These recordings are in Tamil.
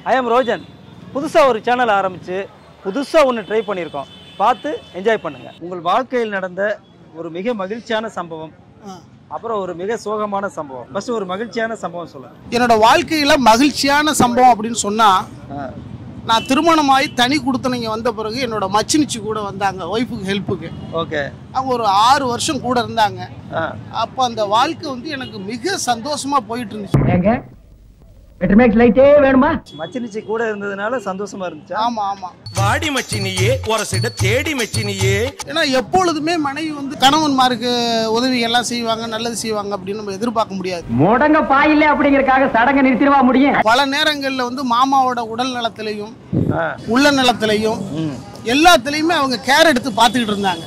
ஐ எம் ரோஜன் புதுசாக ஒரு சேனல் ஆரம்பித்து புதுசாக ஒன்று ட்ரை பண்ணியிருக்கோம் பார்த்து என்ஜாய் பண்ணுங்கள் உங்கள் வாழ்க்கையில் நடந்த ஒரு மிக மகிழ்ச்சியான சம்பவம் அப்புறம் ஒரு மிக சோகமான சம்பவம் ஃபஸ்ட்டு ஒரு மகிழ்ச்சியான சம்பவம் சொல்லுங்கள் என்னோட வாழ்க்கையில மகிழ்ச்சியான சம்பவம் அப்படின்னு சொன்னா நான் திருமணமாகி தனி கொடுத்தனைங்க வந்த பிறகு என்னோட மச்சினிச்சி கூட வந்தாங்க ஒய்ஃபுக்கு ஹெல்ப்புக்கு ஓகே அவங்க ஒரு ஆறு வருஷம் கூட இருந்தாங்க ஆ அப்போ அந்த வாழ்க்கை வந்து எனக்கு மிக சந்தோஷமா போயிட்டு இருந்துச்சு ஏங்க பெட்ரமேக்ஸ் லைட்டே வேணுமா மச்சினிச்சி கூட இருந்ததுனால சந்தோஷமா இருந்துச்சா ஆமா ஆமா வாடி மச்சினியே ஒரசிட தேடி மச்சினியே ஏன்னா எப்பொழுதுமே மனைவி வந்து கணவன்மாருக்கு உதவி எல்லாம் செய்வாங்க நல்லது செய்வாங்க அப்படின்னு நம்ம எதிர்பார்க்க முடியாது முடங்க பாயில்ல அப்படிங்கறக்காக சடங்க நிறுத்திடுவா முடியும் பல நேரங்களில் வந்து மாமாவோட உடல் நலத்திலையும் ஆ உள்ள நலத்திலையும் ம் எல்லாத்துலேயுமே அவங்க கேர் எடுத்து பார்த்துக்கிட்டு இருந்தாங்க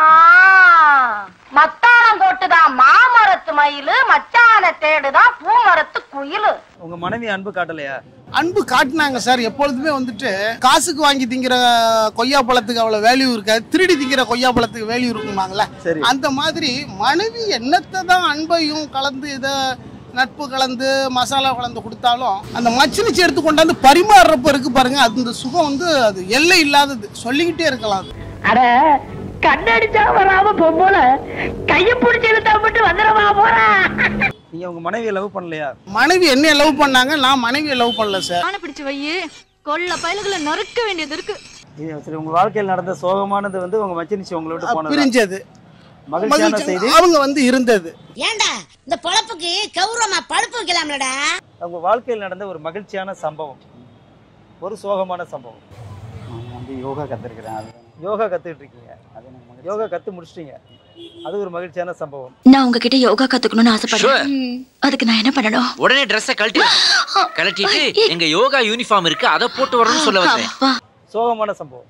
மத்தாரம் போட்டுதான் மாமரத்து மயிலு மச்சான தேடுதான் பூமரத்து குயிலு உங்கள் மனைவி அன்பு காட்டலையா அன்பு காட்டினாங்க சார் எப்பொழுதுமே வந்துட்டு காசுக்கு வாங்கி திங்கிற கொய்யா பழத்துக்கு அவ்வளவு வேல்யூ இருக்காது திருடி திங்கிற கொய்யா பழத்துக்கு வேல்யூ இருக்குமாங்களே சரி. அந்த மாதிரி மனைவி என்னத்தை தான் அன்பையும் கலந்து இதை நட்பு கலந்து மசாலா கலந்து கொடுத்தாலும் அந்த மச்சினிச்சு எடுத்து கொண்டாந்து பரிமாறுறப்ப இருக்கு பாருங்க அது இந்த சுகம் வந்து அது எல்லை இல்லாதது சொல்லிக்கிட்டே இருக்கலாம் அது. அட கண்ணடிச்சா வராம பொம்போல கைய பிடிச்சி இழுத்தா மட்டும் வந்துடவா போறா நீங்கள் உங்கள் மனைவியை லவ் பண்ணலையா மனைவி என்னைய லவ் பண்ணாங்க நான் மனைவியை லவ் பண்ணல சார் ஆனை பிடிச்சு வையு கொள்ள பயல்களை நறுக்க வேண்டியது இருக்கு இது சரி உங்கள் வாழ்க்கையில் நடந்த சோகமானது வந்து உங்கள் மச்சினிச்சி உங்களை விட்டு போனது பிரிஞ்சது மகிழ்ச்சியான மகிழ்ச்சி செய்தி அவங்க வந்து இருந்தது ஏண்டா இந்த பொழப்புக்கு கௌரவமா பழுப்பு வைக்கலாம்லடா உங்க வாழ்க்கையில் நடந்த ஒரு மகிழ்ச்சியான சம்பவம் ஒரு சோகமான சம்பவம் நான் வந்து யோகா கற்றுருக்கிறேன் அது யோகா கத்துக்கிட்டு இருக்கீங்க அது எனக்கு மகிழ்ச்சி. யோகா கத்து முடிச்சிட்டீங்க அது ஒரு மகிழ்ச்சியான சம்பவம் நான் உங்ககிட்ட யோகா கத்துக்கணும்னு ஆசைப்படுறேன் அதுக்கு நான் என்ன பண்ணணும் உடனே ட்ரெஸ்ஸை கழட்டி கழட்டிட்டு எங்க யோகா யூனிஃபார்ம் இருக்கு அதை போட்டு வரணும்னு சொல்ல வந்தேன் அப்பா சோகமான சம்பவம்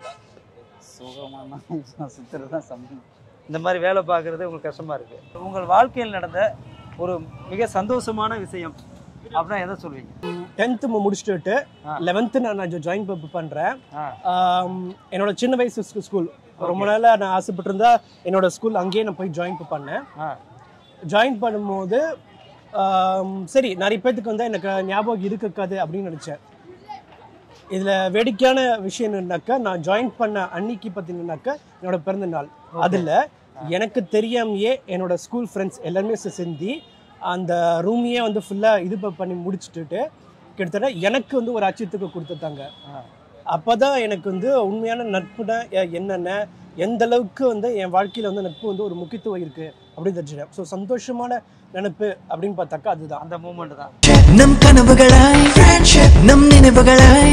சுகமான நான் சுற்றுறது தான் சம்பவம் இந்த மாதிரி வேலை பார்க்கறது உங்களுக்கு கஷ்டமா இருக்கு உங்கள் வாழ்க்கையில் நடந்த ஒரு மிக சந்தோஷமான விஷயம் அப்படின்னா எதை சொல்வீங்க டென்த்து முடிச்சுட்டு ஆ. லெவன்த்து நான் நான் ஜாயின் பண்ணுறேன் ஆ. என்னோட சின்ன வயசு ஸ்கூல் ரொம்ப நாளாக நான் ஆசைப்பட்டிருந்தா என்னோட ஸ்கூல் அங்கேயே நான் போய் ஜாயின் பண்ணேன் ஆ. ஜாயின் பண்ணும்போது ஆம், சரி நிறைய பேத்துக்கு வந்து எனக்கு ஞாபகம் இருக்காது அப்படின்னு நினச்சேன் இதில் வேடிக்கையான விஷயம் என்னன்னாக்கா நான் ஜாயின் பண்ண அன்னைக்கு பார்த்தீங்கன்னாக்கா என்னோட பிறந்த நாள் அதில் எனக்கு தெரியாமையே என்னோட ஸ்கூல் ஃப்ரெண்ட்ஸ் எல்லாருமே சேர்ந்து அந்த ரூமையே வந்து ஃபுல்லாக இது ப- பண்ணி முடிச்சுட்டு கிட்டத்தட்ட எனக்கு வந்து ஒரு அச்சத்துக்கு கொடுத்துட்டாங்க அப்பதான் எனக்கு வந்து உண்மையான நட்புனா எ- என்னென்ன எந்த அளவுக்கு வந்து என் வாழ்க்கையில வந்து நட்பு வந்து ஒரு முக்கியத்துவம் இருக்கு அப்படின்னு தெரிஞ்சுட்டேன் ஸோ சந்தோஷமான நினைப்பு அப்படின்னு பார்த்தாக்கா அதுதான் அந்த மூமெண்ட் தான் நம் கனவுகளாய் நம் நினைவுகளாய்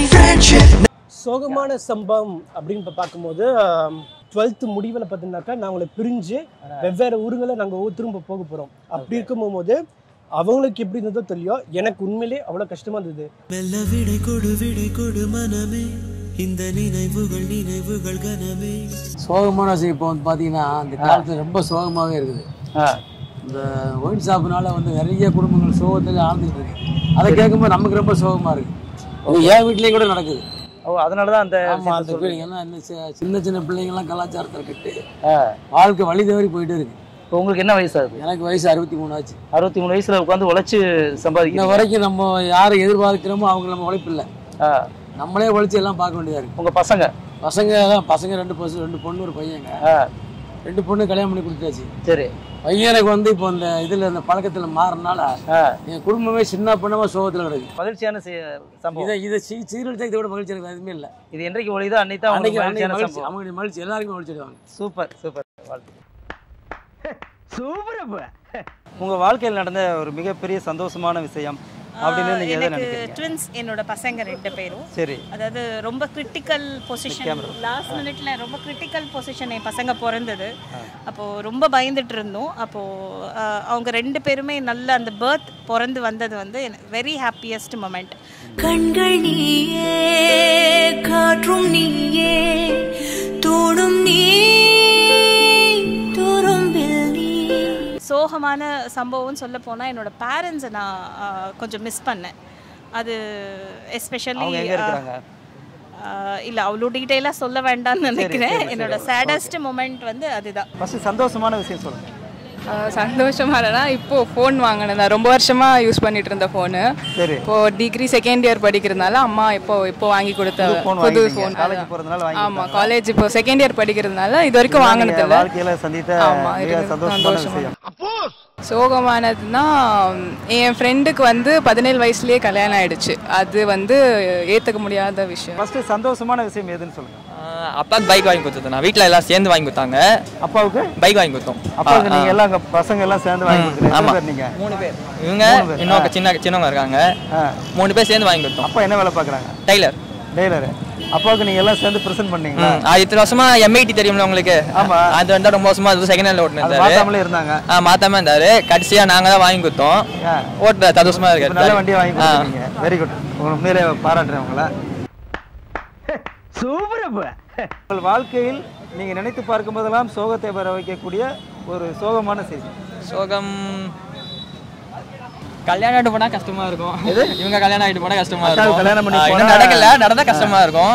சோகமான சம்பவம் அப்படின்னு இப்ப பார்க்கும்போது டுவெல்த்து முடிவில் பார்த்தீங்கன்னாக்கா நான் உங்களை பிரிஞ்சு வெவ்வேறு ஊருங்களில் நாங்கள் திரும்ப போக போகிறோம் அப்படி இருக்கும்போது அவங்களுக்கு எப்படி இருந்ததோ தெரியும் எனக்கு உண்மையிலே அவ்வளோ கஷ்டமா இருந்தது மெல்ல விடை கொடு விடை கொடு மனமே இந்த நினைவுகள் நினைவுகள் கனமே சோகமான விஷயம் இப்போ வந்து பார்த்தீங்கன்னா இந்த காலத்தில் ரொம்ப சோகமாகவே இருக்குது ஆ. இந்த ஒயின் ஷாப்னால வந்து நிறைய குடும்பங்கள் சோகத்தில் ஆழ்ந்துட்டு இருக்கு அதை கேட்கும்போது நமக்கு ரொம்ப சோகமாக இருக்கு இது என் வீட்லேயும் கூட நடக்குது ஓ அதனால தான் அந்த ஆமா விஷயத்தை அந்த சொல்றீங்க. பிள்ளைங்க எல்லாம் இன்னும் சி- சின்ன சின்ன பிள்ளைங்கள்லாம் கலாச்சாரத்தை கட்டு ஆ. வாழ்க்கை வழி தவறி போயிட்டே இருக்கு இப்போ உங்களுக்கு என்ன வயசு ஆகுது எனக்கு வயசு அறுபத்தி மூணு ஆச்சு அறுபத்தி மூணு வயசுல உட்காந்து உழைச்சு இன்ன சம்பாதிக்கிறீங்க வரைக்கும் நம்ம யாரை எதிர்பார்க்கிறோமோ அவங்க நம்ம உழைப்பு இல்லை ஆ. நம்மளே உழைச்சி எல்லாம் பார்க்க வேண்டியதா இருக்கு உங்க பசங்க பசங்க தான் பசங்க ரெண்டு பசங்க ரெண்டு பொண்ணு ஒரு பையங்க ஆ. ரெண்டு பொண்ணு கல்யாணம் பண்ணி கொடுத்தாச்சு சரி பையனுக்கு வந்து இப்போ இந்த இதுல இந்த பழக்கத்துல மாறினால ஆ. என் குடும்பமே சின்ன பண்ணமா சோகத்துல கிடக்கு மகிழ்ச்சியான செ- சம்பவம் இதை இதை சீ சீரழிச்சா இதை விட மகிழ்ச்சி எனக்கு எதுவுமே இல்லை இது என்றைக்கு ஒளிதோ அன்னைக்கு தான் அன்னைக்கு உங்களுக்கு அன்னைக்கு மகிழ்ச்சியான மகிழ்ச்சி சம்பவம் அவங்க மகிழ்ச்சி எல்லாருக்கும் மகிழ்ச்சி அடைவாங்க சூப்பர் சூப்பர் வாழ்த்து சூப்பர் உங்க வாழ்க்கையில் நடந்த ஒரு மிகப்பெரிய சந்தோஷமான விஷயம் அப்படின்னு நீங்க எதை எனக்கு நினைக்கிறீங்க ட்வின்ஸ் என்னோட பசங்க ரெண்டு பேரும் சரி அதாவது ரொம்ப கிரிட்டிக்கல் பொசிஷன் லாஸ்ட் மினிட்ல ரொம்ப கிரிட்டிக்கல் பொசிஷன் என் பசங்க பிறந்தது அப்போது ரொம்ப பயந்துட்டு இருந்தோம் அப்போது அவங்க ரெண்டு பேருமே நல்ல அந்த பர்த் பிறந்து வந்தது வந்து வெரி ஹாப்பியஸ்ட் மொமெண்ட் கண்கள் நீயே காற்றும் நீயே தோடும் நீ துரும்பில் நீ சோகமான சம்பவம்னு சொல்ல போனால் என்னோட பேரண்ட்ஸை நான் ஆஹ், கொஞ்சம் மிஸ் பண்ணேன் அது எஸ்பெஷலி அவங்க எங்க இருக்கிறாங்க இல்லை அவ்வளோ டீட்டெயிலாக சொல்ல வேண்டாம்னு நினைக்கிறேன் சரி, என்னோட சரி, சேடஸ்ட் மொமெண்ட் வந்து அதுதான் ஃபர்ஸ்ட் சந்தோஷமான விஷயம் சொல்லுங்க சந்தோஷமா இல்லைனா இப்போ ஃபோன் வாங்கினேன் நான் ரொம்ப வருஷமா யூஸ் பண்ணிட்டு இருந்த ஃபோனு சரி இப்போ டிகிரி செகண்ட் இயர் படிக்கிறதுனால அம்மா இப்போ இப்போ வாங்கி கொடுத்த புது phone புது வாங்கிட்டீங்க. ஃபோன் college போறதுனால வாங்கி ஆமா காலேஜ் இப்போ செகண்ட் இயர் படிக்கிறதுனால இது வரைக்கும் இதுதான் வாங்கினது நீங்க இல்ல வாழ்க்கையில சந்தித்த ஆமா, மிக இது சந்தோஷமான சந்தோஷமா. விஷயம் சோகமானதுன்னா என் ஃப்ரெண்டுக்கு வந்து பதினேழு வயசுலயே கல்யாணம் ஆயிடுச்சு அது வந்து ஏத்துக்க முடியாத விஷயம் ஃபர்ஸ்ட் சந்தோஷமான விஷயம் எதுன்னு சொல்லுங்க அப்பாவுக்கு பைக் வாங்கி கொடுத்தது நான் வீட்டில் எல்லாம் சேர்ந்து வாங்கி கொடுத்தாங்க அப்பாவுக்கு பைக் வாங்கி கொடுத்தோம் அப்பாவுக்கு ஆ, நீங்க ஆ. எல்லாம் அங்க பசங்க எல்லாம் சேர்ந்து வாங்கி கொடுத்துருக்கீங்க ஆமா. எத்தனை பேர் நீங்க மூணு பேர் இவங்க மூணு பேர். இன்னொரு ஆ. சின்ன சின்னவங்க இருக்காங்க மூணு பேர் சேர்ந்து வாங்கி கொடுத்தோம் அப்பா என்ன வேலை பார்க்குறாங்க டெய்லர் டெய்லர் அப்பாவுக்கு நீங்க எல்லாம் சேர்ந்து ப்ரெசென்ட் பண்ணீங்களா ம், அது இத்தனை வருஷமா எம்ஐடி தெரியும்ல உங்களுக்கு ஆமா. அது வந்து ரொம்ப வருஷமா அது செகண்ட் ஹேண்ட்ல ஓட்டுனு அது இருந்தாரு மாத்தாமலே இருந்தாங்க ஆ மாத்தாம இருந்தாரு கடைசியா நாங்க தான் வாங்கி கொடுத்தோம் ஓட்டுற சந்தோஷமா இப்ப இருக்கு நல்ல வண்டியை வாங்கி ஆ. கொடுத்துருக்கீங்க வெரி குட் உங்களை உண்மையிலே பாராட்டுறேன் உங்களை சூப்பர் உங்கள் வாழ்க்கையில் நீங்க நினைத்து பார்க்கும் போதெல்லாம் சோகத்தை வர வைக்கக்கூடிய ஒரு சோகமான செய்தி சோகம் கல்யாணம் ஆயிட்டு போனா கஷ்டமா இருக்கும் இவங்க கல்யாணம் ஆயிட்டு போனா கஷ்டமா அக்காவுக்கு இருக்கும் கல்யாணம் பண்ணி ஆ, இன்னும் போனா- நடக்கல நடந்தா கஷ்டமா இருக்கும்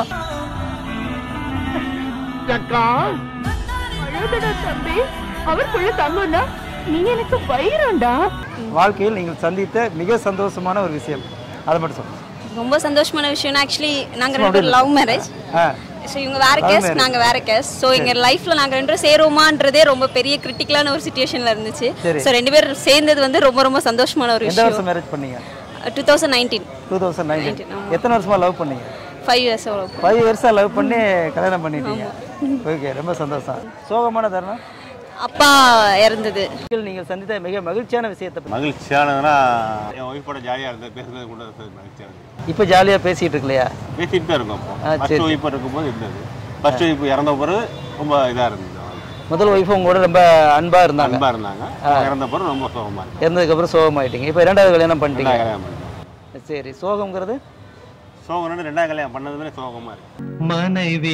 தம்பி அவருக்குள்ள தங்கம்னா நீ எனக்கு வைரம்டா வாழ்க்கையில் நீங்கள் சந்தித்த மிக சந்தோஷமான ஒரு விஷயம் அதை மட்டும் சொல்லுங்க ரொம்ப சந்தோஷமான விஷயம்னா ஆக்சுவலி நாங்க சும்மா ரெண்டு பேரும் அப்படியே லவ் மேரேஜ் ஆ ஸோ இவங்க வேற Love கேஸ் marriage. நாங்க வேற கேஸ் ஸோ எங்க லைஃப்ல நாங்க ரெண்டு பேரும் சேருவோமான்றதே ரொம்ப பெரிய கிரிட்டிக்கலான ஒரு சுச்சுவேஷன்ல இருந்துச்சு சரி. ஸோ ரெண்டு பேரும் சேர்ந்தது வந்து ரொம்ப ரொம்ப சந்தோஷமான ஒரு எந்த வருஷம் விஷயம் மேரேஜ் பண்ணீங்க two thousand nineteen two thousand nineteen எத்தனை வருஷமா லவ் பண்ணீங்க ஃபைவ் இயர்ஸ் அவ்வளோ ஃபைவ் இயர்ஸாக லவ் பண்ணி கல்யாணம் பண்ணிட்டீங்க ஓகே ரொம்ப சந்தோஷம் சோகமான தருணம் அப்பா இறந்தது நீங்கள் சந்தித்த மிக மகிழ்ச்சியான விஷயத்தை பத்தி மகிழ்ச்சியானதுன்னா என் ஒய்ஃபோட ஜாலியாக இருந்தது பேசுனது கூட இருந்தது மகிழ்ச்சியானது இப்போ ஜாலியாக பேசிட்டு இருக்கலையா பேசிட்டு தான் இருக்கோம் அப்போ ஆ, சரி, ஃபர்ஸ்ட் சரி. ஒய்ஃப் இருக்கும்போது இருந்தது ஃபர்ஸ்ட் ஒய்ஃப் இறந்த பிறகு ரொம்ப இதாக இருந்தது முதல் ஒய்ஃப் உங்க கூட ரொம்ப அன்பா இருந்தாங்க அன்பா இருந்தாங்க ஆ. இறந்த பிறகு ரொம்ப சோகமாக இருக்கு இறந்ததுக்கப்புறம் சோகமாயிட்டீங்க இப்போ இரண்டாவது கல்யாணம் பண்ணிட்டீங்க ரெண்டாவது கல்யாணம் பண்ணிட்டோம். சரி சோகம்ங்கிறது சோகம்னு ரெண்டாவது கல்யாணம் பண்ணதுமே சோகமாக இருக்கு மனைவி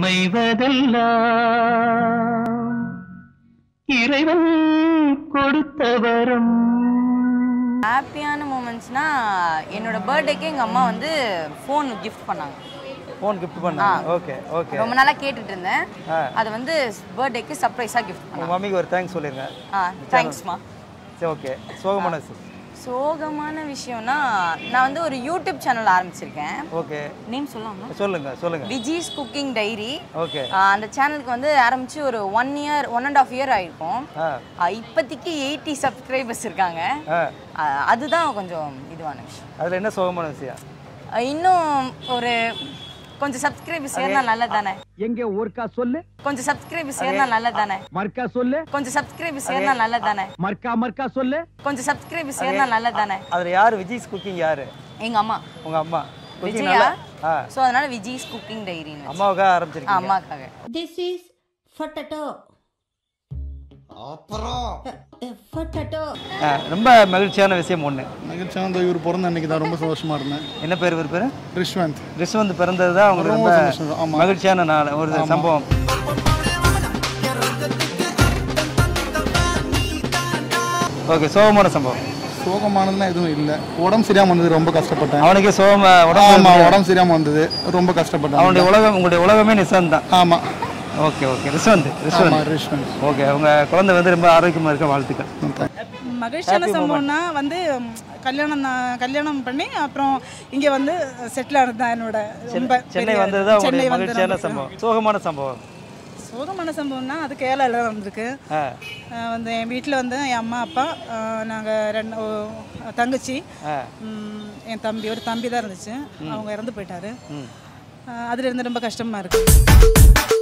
அமைவதெல்லாம் இறைவன் கொடுத்த வரம் ஹாப்பியான மூமெண்ட்ஸ்னா என்னோட பர்த்டேக்கு எங்கள் அம்மா வந்து ஃபோன் கிஃப்ட் பண்ணாங்க ஃபோன் கிஃப்ட் பண்ணாங்க ஓகே ஓகே ரொம்ப நாளாக கேட்டுட்டு இருந்தேன் ஆ. அது வந்து பர்த்டேக்கு சர்ப்ரைஸாக கிஃப்ட் உங்க பண்ணாங்க மம்மிக்கு ஒரு தேங்க்ஸ் சொல்லிருங்க ஆ தேங்க்ஸ்மா சரி ஓகே சோகமான விஷயம் சோகமான விஷயம்னா நான் வந்து ஒரு யூடியூப் சேனல் ஆரம்பிச்சிருக்கேன் ஓகே நேம் சொல்லலாமா சொல்லுங்க சொல்லுங்க விஜிஸ் குக்கிங் டைரி ஓகே அந்த சேனலுக்கு வந்து ஆரம்பிச்சு ஒரு one year one and half year ஆயிருக்கும் ஆ ஆ, இப்போதைக்கு எயிட்டி சப்ஸ்கிரைபர்ஸ் இருக்காங்க ஆ ஆ, அதுதான் கொஞ்சம் இதுவான விஷயம் அதில் என்ன சோகமான விஷயம் ஆ, இன்னும் ஒரு கொஞ்சம் சப்ஸ்கிரைபர்ஸ் ஏறினா நல்லது தானே எங்க ஒருக்கா சொல்லு கொஞ்சம் சப்ஸ்கிரைபர்ஸ் ஏறினா நல்லது தானே மர்க்கா சொல்லு கொஞ்சம் சப்ஸ்கிரைபர்ஸ் ஏறினா நல்லது தானே மர்க்கா மர்க்கா சொல்லு கொஞ்சம் சப்ஸ்கிரைபர்ஸ் ஏறினா நல்லது தானே அதில் யார் விஜய்ஸ் குக்கிங் யாரு எங்க அம்மா உங்க அம்மா குக்கிங் விஜயா நல்லா ஆ ஸோ அதனால விஜய்ஸ் குக்கிங் டைரின்னு அம்மாவுக்காக ஆரம்பிச்சிருக்கீங்க அம்மாக்காக This is potato. அப்புறம் potato. ஆ, ரொம்ப மகிழ்ச்சியான விஷயம் ஒன்று மகிழ்ச்சியான இவர் பிறந்த அன்னைக்கு தான் ரொம்ப சந்தோஷமா இருந்தேன் என்ன பேர் இவர் பேர் ரிஷ்வந்த் ரிஷ்வந்த் பிறந்தது தான் உங்களுக்கு ரொம்ப ரொம்ப சந்தோஷம், ஆமா. மகிழ்ச்சியான நாள் ஒரு ஆமா. சம்பவம் ஓகே சோகமான சம்பவம் சோகமானதுலாம் எதுவும் இல்லை உடம்பு சரியாம வந்தது ரொம்ப கஷ்டப்பட்டேன் அவனுக்கே சோகமா உடம்பு ஆமா சரியில்லை. உடம்பு சரியாம வந்தது ரொம்ப கஷ்டப்பட்டேன் அவனுடைய உலகம் உங்களுடைய உலகமே நிசாந்த் தான் ஆமா ஓகே ஓகே ரிஷ்வந்த் ஆமா, ரிஷ்வந்த் ரிஷ்வந்த். ஓகே உங்க குழந்தை வந்து ரொம்ப ஆரோக்கியமா இருக்க வாழ்த்துக்கள் மகிழ்ச்சியான Happy moment. சம்பவம்னா வந்து ம், கல்யாணம் நான் கல்யாணம் பண்ணி அப்புறம் இங்கே வந்து செட்டில் ஆனது தான் என்னோட ரொம்ப சென்னை பெரிய- வந்தது தான் சென்னை உங்களுடைய வந்து மகிழ்ச்சியான நமக்கு- சம்பவம் சோகமான சம்பவம் சோகமான சம்பவம்னா அது கேரளாவில் நடந்திருக்கு ஆ அஹ் வந்து என் வீட்டில் வந்து என் அம்மா அப்பா நாங்கள் ரெண்டு ஓ- தங்கச்சி ஆ ம், என் தம்பி ஒரு தம்பி தான் இருந்துச்சு ம். அவங்க இறந்து போயிட்டாரு ம் அஹ் அதுல இருந்து ரொம்ப கஷ்டமா இருக்கு